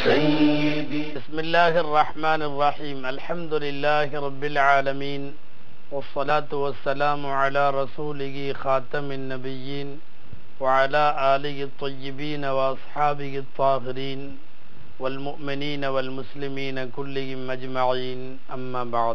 سيدي بسم الله الرحمن الرحيم الحمد لله رب العالمين والصلاة والسلام على رسوله خاتم النبيين وعلى آله الطيبين وأصحابه الطاهرين والمؤمنين والمسلمين كلهم أجمعين أما بعد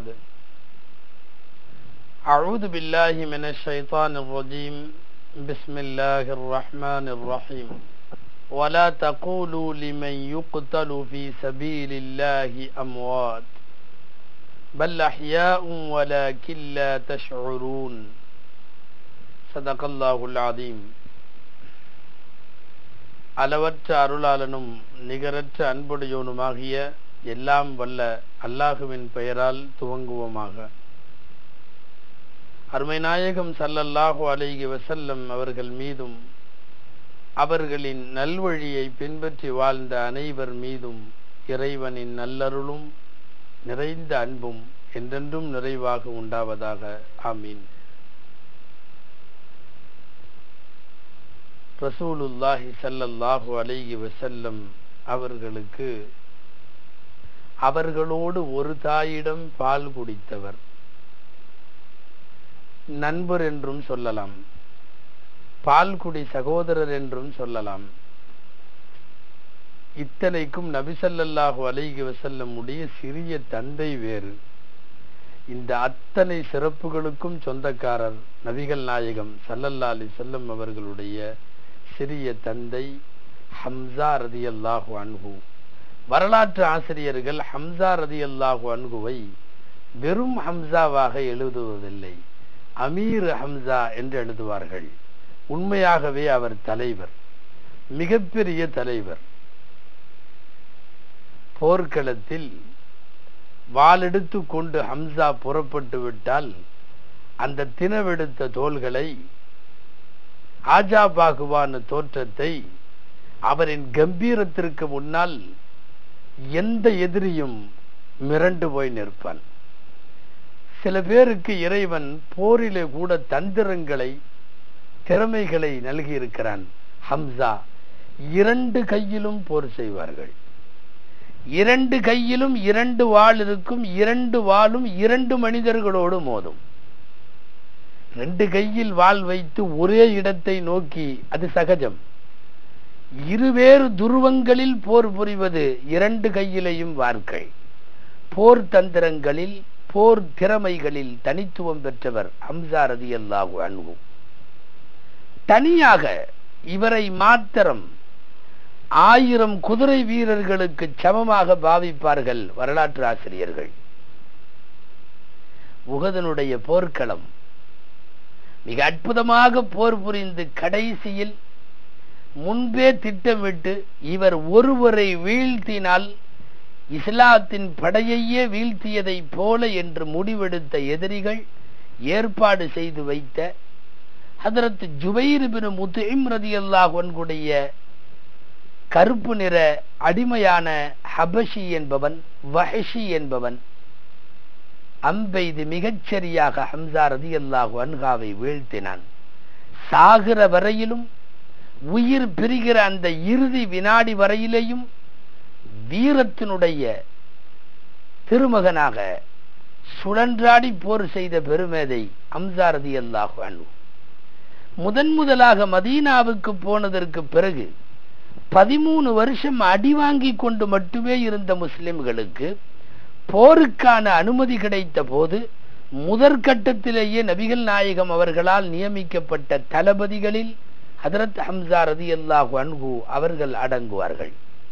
أعوذ بالله من الشيطان الرجيم بسم الله الرحمن الرحيم ولا تقولوا لمن يقتل في سبيل الله أموات بل أحياء ولكن لا تشعرون صدق الله العظيم அளவற்ற அருளாளனும் நிகரற்ற அன்புடையோனுமாகிய எல்லாம் வல்ல அல்லாஹுவின் பெயரால் துவங்குவோமாக அருமை நாயகம் சல்லல்லாஹு அலைஹி வசல்லம் அவர்கள் மீதும் அவர்களின் நல்வழியை பின்பற்றி வாழ்ந்த அனைவர் மீதும் இறைவனின் நல்லருளும் நிறைந்த அன்பும் என்றென்றும் நிறைவாக உண்டாவதாக ஆமீன் ரசூலுல்லாஹி சல்லல்லாஹு அலைஹி வசல்லம் அவர்களுக்கு அவர்களோடு ஒரு தாயிடம் பால் குடித்தவர் நண்பர் என்றும் சொல்லலாம் பால்குடி சகோதரர் என்றும் சொல்லலாம் இத்தனைக்கும் நபிசல்லாஹு அலைகி வசல்லம் உடைய சிறிய தந்தை வேறு இந்த அத்தனை சிறப்புகளுக்கும் சொந்தக்காரர் நபிகள் நாயகம் சல்லல்லா அலி செல்லம் அவர்களுடைய சிறிய தந்தை ஹம்சா ரதி அல்லாஹு அன்ஹு வரலாற்று ஆசிரியர்கள் ஹம்சா ரதி அல்லாஹு அன்ஹுவை வெறும் ஹம்சாவாக எழுதுவதில்லை அமீர் ஹம்சா என்று எழுதுவார்கள் உண்மையாகவே அவர் தலைவர் மிகப்பெரிய தலைவர் போர்க்களத்தில் வாளெடுத்து கொண்டு ஹம்சா புறப்பட்டு விட்டால் அந்த தினவெடுத்த தோள்களை ஆஜா பாகுவான தோற்றத்தை அவரின் கம்பீரத்திற்கு முன்னால் எந்த எதிரியும் மிரண்டு போய் நிற்பான் சில பேருக்கு இறைவன் போரிலே கூட தந்திரங்களை திறமைகளை நல்கி இருக்கிறான் ஹம்சா இரண்டு கையிலும் போர் செய்வார்கள் இரண்டு கையிலும் இரண்டு வாள் இருக்கும் இரண்டு வாளும் இரண்டு மனிதர்களோடு மோதும் ரெண்டு கையில் வாள் வைத்து ஒரே இடத்தை நோக்கி அது சகஜம் இருவேறு துருவங்களில் போர் புரிவது இரண்டு கையிலையும் வாழ்க்கை போர் தந்திரங்களில் போர் திறமைகளில் தனித்துவம் பெற்றவர் ஹம்சா ரதி அல்லாஹு அன்பு தனியாக இவரை மாத்திரம் ஆயிரம் குதிரை வீரர்களுக்கு சமமாக பாவிப்பார்கள் வரலாற்று ஆசிரியர்கள் உகதனுடைய போர்க்களம் மிக அற்புதமாக போர் புரிந்து கடைசியில் முன்பே திட்டமிட்டு இவர் ஒருவரை வீழ்த்தினால் இஸ்லாத்தின் படையையே வீழ்த்தியதைப் போல என்று முடிவெடுத்த எதிரிகள் ஏற்பாடு செய்து வைத்த ஹதரத் ஜுபைர் பின் முத்துஇம் ரதி அல்லாஹன்குடைய கருப்பு நிற அடிமையான ஹபஷி என்பவன் வஹஷி என்பவன் அம்பெய்து மிகச்சரியாக ஹம்சா ரதி அல்லாஹு அன்காவை வீழ்த்தினான் சாகிற வரையிலும் உயிர் பிரிகிற அந்த இறுதி வினாடி வரையிலேயும் வீரத்தினுடைய திருமகனாக சுழன்றாடி போர் செய்த பெருமேதை அம்சாரதி அல்லாஹு அன்பு முதன் முதலாக மதீனாவுக்கு போனதற்கு பிறகு பதிமூணு வருஷம் அடி வாங்கி கொண்டு மட்டுமே இருந்த முஸ்லிம்களுக்கு போருக்கான அனுமதி கிடைத்த போது முதற்கட்டத்திலேயே நபிகள் நாயகம் அவர்களால் நியமிக்கப்பட்ட தளபதிகளில் ஹதரத் ஹம்சா ரதி அல்லாஹு அன்ஹு அவர்கள் அடங்குவார்கள்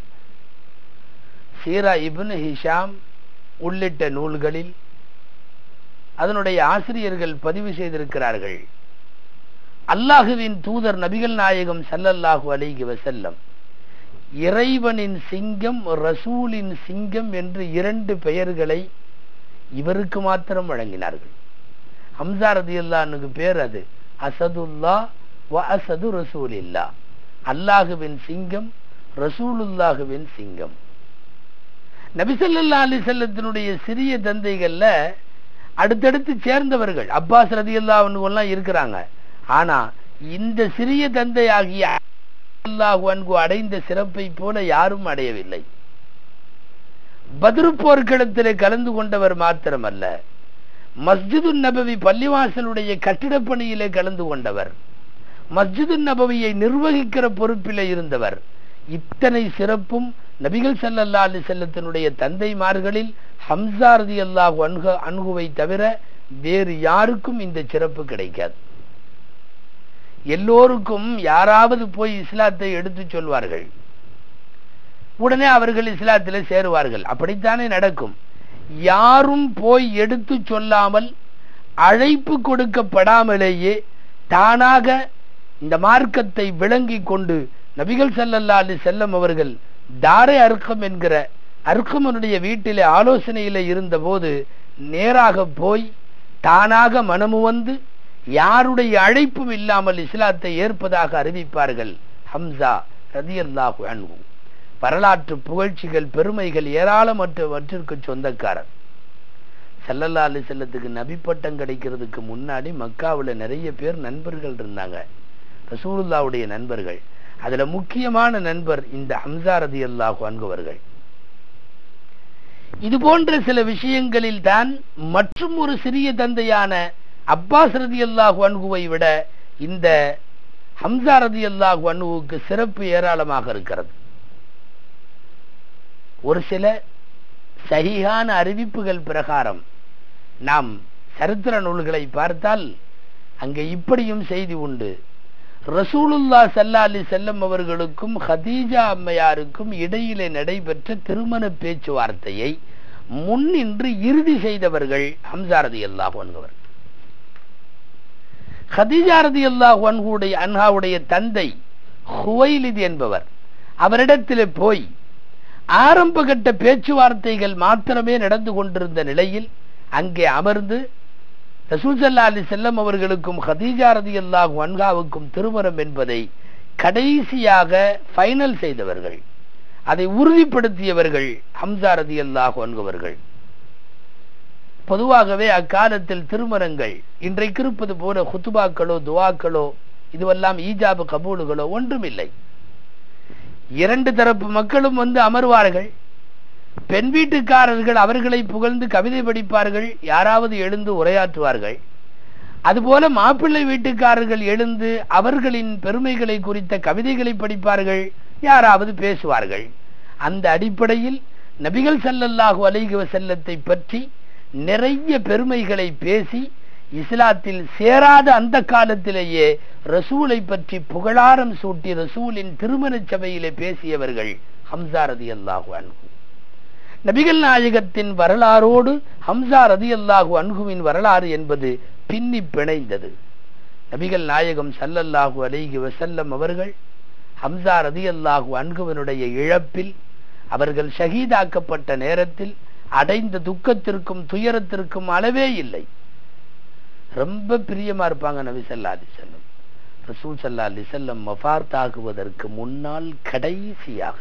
சீரா இபின் ஹிஷாம் உள்ளிட்ட நூல்களில் அதனுடைய ஆசிரியர்கள் பதிவு செய்திருக்கிறார்கள் அல்லாஹுவின் தூதர் நபிகள் நாயகம் சல்லல்லாஹு அலைகி வசல்லம் இறைவனின் சிங்கம் ரசூலின் சிங்கம் என்று இரண்டு பெயர்களை இவருக்கு மாத்திரம் வழங்கினார்கள் ஹம்சா ரதி அல்லானுக்கு பேர் அது அசதுல்லா வ அசது ரசூல் இல்லா அல்லாஹுவின் சிங்கம் ரசூலுல்லாஹுவின் சிங்கம் நபிசல்லா அலி செல்லத்தினுடைய சிறிய தந்தைகள்ல அடுத்தடுத்து சேர்ந்தவர்கள் அப்பாஸ் ரதி எல்லாம் இருக்கிறாங்க ஆனா இந்த சிறிய தந்தை ஆகிய அல்லாஹு அன்கு அடைந்த சிறப்பை போல யாரும் அடையவில்லை பத்ரு போர்க்களத்திலே கலந்து கொண்டவர் மாத்திரமல்ல மஸ்ஜிது நபவி பள்ளிவாசலுடைய கட்டிடப் பணியிலே கலந்து கொண்டவர் மஸ்ஜிது நபவியை நிர்வகிக்கிற பொறுப்பிலே இருந்தவர் இத்தனை சிறப்பும் நபிகள் ஸல்லல்லாஹு அலைஹி செல்லத்தினுடைய தந்தைமார்களில் ஹம்சா ரலியல்லாஹு அன்ஹு அன்ஹுவை தவிர வேறு யாருக்கும் இந்த சிறப்பு கிடைக்காது எல்லோருக்கும் யாராவது போய் இஸ்லாத்தை எடுத்து சொல்வார்கள் உடனே அவர்கள் இஸ்லாத்திலே சேருவார்கள் அப்படித்தானே நடக்கும் யாரும் போய் எடுத்து சொல்லாமல் அழைப்பு கொடுக்கப்படாமலேயே தானாக இந்த மார்க்கத்தை விளங்கி கொண்டு நபிகள் ஸல்லல்லாஹு அலைஹி செல்லம் அவர்கள் தாரே அர்க்கம் என்கிற அர்க்கமனுடைய வீட்டிலே ஆலோசனையில இருந்தபோது நேராக போய் தானாக மனமு வந்து யாருடைய அழைப்பும் இல்லாமல் இஸ்லாத்தை ஏற்பதாக அறிவிப்பார்கள் ஹம்சா ரதியல்லாஹு அன்ஹு வரலாற்று புகழ்ச்சிகள் பெருமைகள் ஏராளமற்றவற்றிற்கு சொந்தக்காரர் சல்லல்லா அலி செல்லத்துக்கு நபி பட்டம் கிடைக்கிறதுக்கு முன்னாடி மக்காவுல நிறைய பேர் நண்பர்கள் இருந்தாங்க ரசூலுல்லாவுடைய நண்பர்கள் அதுல முக்கியமான நண்பர் இந்த ஹம்சா ரதி அல்லாஹு அன்பவர்கள் இது போன்ற சில விஷயங்களில் தான் மற்றும் ஒரு சிறிய தந்தையான அப்பாஸ் ரதி அல்லாஹு அன்குவை விட இந்த ஹம்சா ரதி அல்லாஹு அன்ஹுவுக்கு சிறப்பு ஏராளமாக இருக்கிறது ஒரு சில சகிகான அறிவிப்புகள் பிரகாரம் நாம் சரித்திர நூல்களை பார்த்தால் அங்கே இப்படியும் செய்தி உண்டு ரசூலுல்லா சல்லா அலி செல்லம் அவர்களுக்கும் ஹதீஜா அம்மையாருக்கும் இடையிலே நடைபெற்ற திருமண பேச்சுவார்த்தையை முன்னின்று இறுதி செய்தவர்கள் ஹம்சாரதி அல்லாஹ் என்பவர் ஹதீஜாரதி அல்லாஹ் அன்ஹுடைய அன்ஹாவுடைய தந்தை ஹுவைலித் என்பவர் அவரிடத்திலே போய் ஆரம்ப கட்ட பேச்சுவார்த்தைகள் மாத்திரமே நடந்து கொண்டிருந்த நிலையில் அங்கே அமர்ந்து ரசூசல்லா அலி செல்லம் அவர்களுக்கும் ஹதீஜா ரதி அல்லாஹு அன்காவுக்கும் திருமணம் என்பதை கடைசியாக ஃபைனல் செய்தவர்கள் அதை உறுதிப்படுத்தியவர்கள் ஹம்சா ரதி அல்லாஹு அன்கவர்கள் பொதுவாகவே அக்காலத்தில் திருமணங்கள் இன்றைக்கு இருப்பது போல ஹுத்துபாக்களோ துவாக்களோ இதுவெல்லாம் ஈஜாபு கபூலுகளோ ஒன்றுமில்லை இரண்டு தரப்பு மக்களும் வந்து அமர்வார்கள் பெண் வீட்டுக்காரர்கள் அவர்களை புகழ்ந்து கவிதை படிப்பார்கள் யாராவது எழுந்து உரையாற்றுவார்கள் அதுபோல மாப்பிள்ளை வீட்டுக்காரர்கள் எழுந்து அவர்களின் பெருமைகளை குறித்த கவிதைகளை படிப்பார்கள் யாராவது பேசுவார்கள் அந்த அடிப்படையில் நபிகள் ஸல்லல்லாஹு அலைஹி வஸல்லத்தை பற்றி நிறைய பெருமைகளை பேசி இஸ்லாத்தில் சேராத அந்த காலத்திலேயே ரசூலை பற்றி புகழாரம் சூட்டி ரசூலின் திருமண சபையிலே பேசியவர்கள் ஹம்சா ரதி அல்லாஹு அன்ஹு நபிகள் நாயகத்தின் வரலாறோடு ஹம்சா ரதி அல்லாஹு அன்ஹுவின் வரலாறு என்பது பின்னி பிணைந்தது நபிகள் நாயகம் சல்லல்லாஹு அலைஹி வசல்லம் அவர்கள் ஹம்சா ரதி அல்லாஹு அன்ஹுவனுடைய இழப்பில் அவர்கள் ஷஹீதாக்கப்பட்ட நேரத்தில் அடைந்த துக்கத்திற்கும் துயரத்திற்கும் அளவே இல்லை ரொம்ப பிரியமா இருப்பாங்க நபி சல்லா அலி செல்லம் ரசூல் சல்லா அலி செல்லம் மஃபார்த் ஆகுவதற்கு முன்னால் கடைசியாக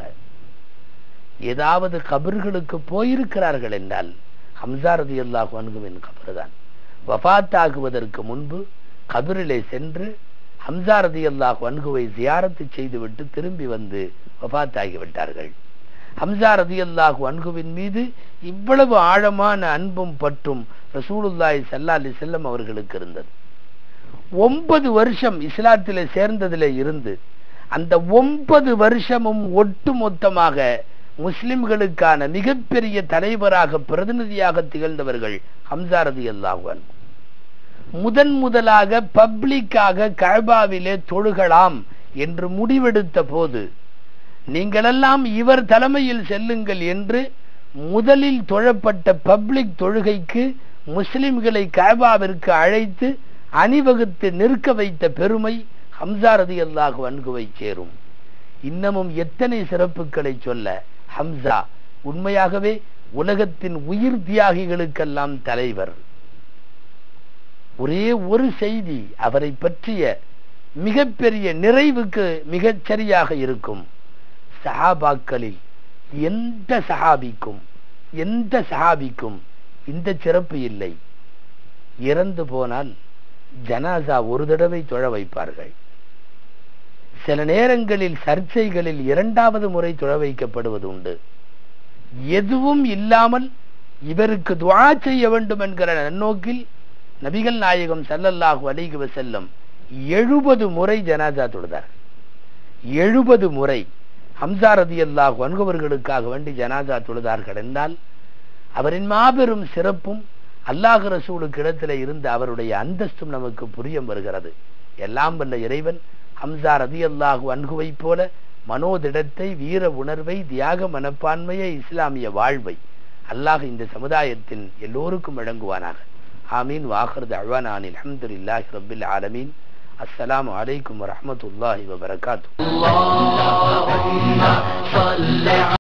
ஏதாவது கபர்களுக்கு போயிருக்கிறார்கள் என்றால் ஹம்சாரதி அல்லாஹு அன்குவின் கபர் தான் வஃத் ஆகுவதற்கு முன்பு கபரிலே சென்று ஹம்சாரதி அல்லாஹு அன்குவை ஜியாரத்து செய்துவிட்டு திரும்பி வந்து வஃத் ஆகிவிட்டார்கள் ஹம்சா ரதி அல்லாஹு அன்குவின் மீது இவ்வளவு ஆழமான அன்பும் பற்றும் ரசூலுல்லாய் சல்லா அலி செல்லம் அவர்களுக்கு இருந்தது ஒன்பது வருஷம் இஸ்லாத்திலே சேர்ந்ததிலே இருந்து அந்த ஒன்பது வருஷமும் ஒட்டு மொத்தமாக முஸ்லிம்களுக்கான மிகப்பெரிய தலைவராக பிரதிநிதியாக திகழ்ந்தவர்கள் ஹம்சா ரதி அல்லாஹு அன்கு முதன் முதலாக பப்ளிக்காக கழ்பாவிலே தொழுகலாம் என்று முடிவெடுத்த போது நீங்களெல்லாம் இவர் தலைமையில் செல்லுங்கள் என்று முதலில் தொழப்பட்ட பப்ளிக் தொழுகைக்கு முஸ்லிம்களை காபாவிற்கு அழைத்து அணிவகுத்து நிற்க வைத்த பெருமை ஹம்சாரதி அல்லாஹு அன்குவை சேரும் இன்னமும் எத்தனை சிறப்புகளை சொல்ல ஹம்சா உண்மையாகவே உலகத்தின் உயிர் தியாகிகளுக்கெல்லாம் தலைவர் ஒரே ஒரு செய்தி அவரை பற்றிய மிகப்பெரிய நிறைவுக்கு மிகச் சரியாக இருக்கும் சஹாபாக்களில் எந்த சஹாபிக்கும் எந்த சஹாபிக்கும் இந்த சிறப்பு இல்லை இறந்து போனால் ஜனாசா ஒரு தடவை தொழ வைப்பார்கள் சில நேரங்களில் சர்ச்சைகளில் இரண்டாவது முறை தொழ வைக்கப்படுவது உண்டு எதுவும் இல்லாமல் இவருக்கு துஆ செய்ய வேண்டும் என்கிற நன்னோக்கில் நபிகள் நாயகம் ஸல்லல்லாஹு அலைஹி வஸல்லம் எழுபது முறை ஜனாசா தொழுதார் எழுபது முறை ஹம்சா ரதியல்லாஹு அன்குவர்களுக்காக வேண்டி ஜனாசா தொழுதார்கள் என்றால் அவரின் மாபெரும் சிறப்பும் அல்லாஹ் ரசூலுக்கு இடத்துல இருந்த அவருடைய அந்தஸ்தும் நமக்கு புரிய வருகிறது எல்லாம் வல்ல இறைவன் ஹம்சா ரதியல்லாஹு அன்குவை போல மனோதிடத்தை வீர உணர்வை தியாக மனப்பான்மையை இஸ்லாமிய வாழ்வை அல்லாஹ் இந்த சமுதாயத்தின் எல்லோருக்கும் வழங்குவானாக ஆமீன் வாஹர் அழ்வானானில் அஹமதுல்லாஹி ரபில் ஆலமீன் அஸ்ஸலாமு அலைக்கும் வரஹ்மத்துல்லாஹி வபரகாத்து اللهم صل